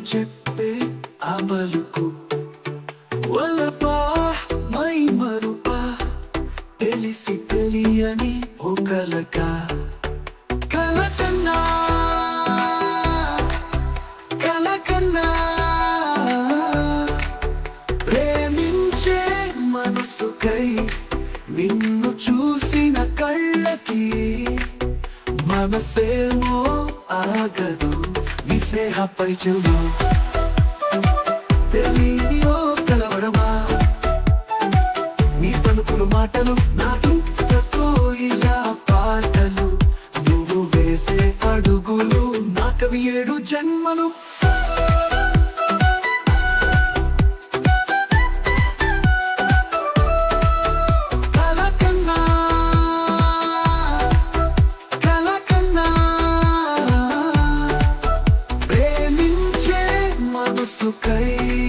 చెప్పే అమలుకు వలపా మై మరుపా తెలిసి తెలియని ఒకలక కలకన్నా కలకన్నా ప్రేమించే మనసుకై నిన్ను చూసిన కళ్ళకి మనసేమో ఆగదు నీ స్నేహపై చెవు తెలియనియో కలవరమా నీ పలుకులు మాటలు నాటు ఇలా పాటలు నువ్వు వేసే అడుగులు నాకవి ఏడు జన్మలు కలకన్నా కలకన్నా ప్రేమించే మనసుకై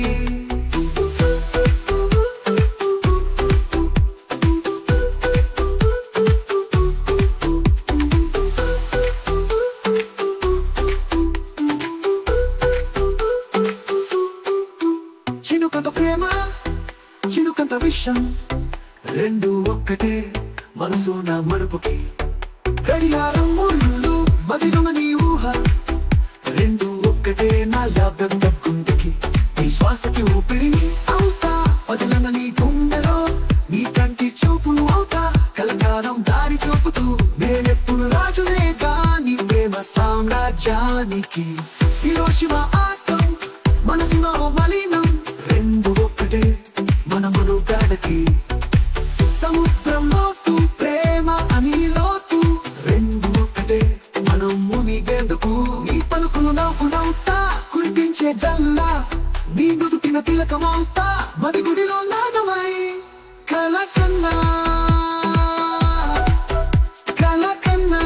చినుకంత ప్రేమ చినుకంత విషం రెండు ఒక్కటే మనసు నా మరుపుకి గడియారం ముళ్ళు మదిలోన నీ ఊహ రెండు ఒక్కటే నా లాభం దక్కుందికి నీ శ్వాసకి ఊపిరి అవుతా వదిలన నీ గుండెలో నీ కంటి చూపులు అవుతా కలకాలం దారి చూపుతూ నేనెప్పుడు రాజునే కాని ప్రేమ సామ్రాజ్యానికి హిరోషిమ ఆటం మనసులో మలినం రెండు ఒక్కటే మన మనుగాడకి సముద్రం లోతు ప్రేమ అని లోతు రెండు ఒక్కటే మనం మునిగేందుకు నీ పలుకులు నవ్వు నవ్వుతా కురిపించే జల్లా నీ నుదుటిన తిలకమవుతా మది గుడిలో నాదమై కలకన్నా కలకన్నా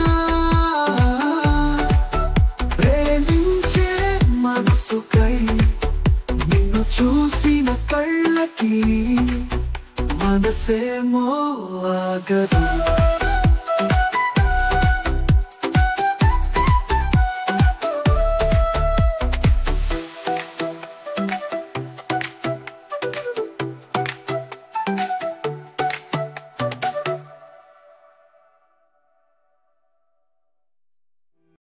ప్రేమించే మనసుకై నిన్ను చూసిన కళ్ళకి మనసేమో ఆగదు